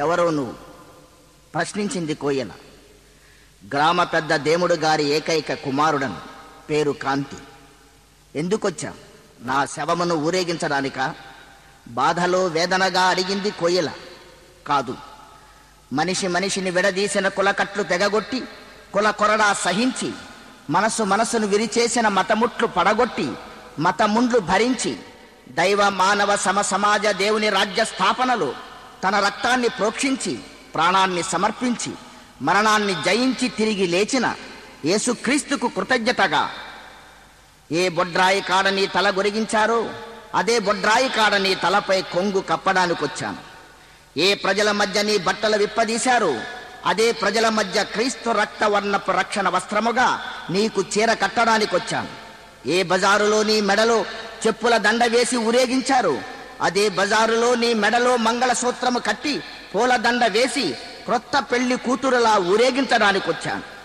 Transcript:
ఎవరో నువ్వు ప్రశ్నించింది కోయల గ్రామ పెద్ద దేముడు గారి ఏకైక కుమారుడను పేరు కాంతి ఎందుకొచ్చా నా శవమును ఊరేగించడానిక బాధలో వేదనగా అడిగింది కోయల కాదు మనిషి మనిషిని విడదీసిన కులకట్లు తెగగొట్టి కుల కొరడా సహించి మనసు మనసును విరిచేసిన మతముట్లు పడగొట్టి మతముండ్లు భరించి దైవ మానవ సమ సమాజ దేవుని రాజ్య స్థాపనలో తన రక్తాన్ని ప్రోక్షించి ప్రాణాన్ని సమర్పించి మరణాన్ని జయించి తిరిగి లేచిన యేసుక్రీస్తుకు కృతజ్ఞతగా ఏ బొడ్రాయి కాడని తల గొరిగించారో అదే బొడ్రాయి కాడని తలపై కొంగు కప్పడానికొచ్చాను ఏ ప్రజల మధ్య నీ బట్టలు విప్పదీశారో అదే ప్రజల మధ్య క్రీస్తు రక్తవర్ణపు రక్షణ వస్త్రముగా నీకు చీర కట్టడానికొచ్చాను ఏ బజారులో నీ మెడలో చెప్పుల దండ వేసి ఊరేగించారు అదే బజారులో నీ మెడలో మంగళసూత్రము కట్టి పూల దండ వేసి క్రొత్త పెళ్లి కూతురులా ఊరేగించడానికొచ్చాను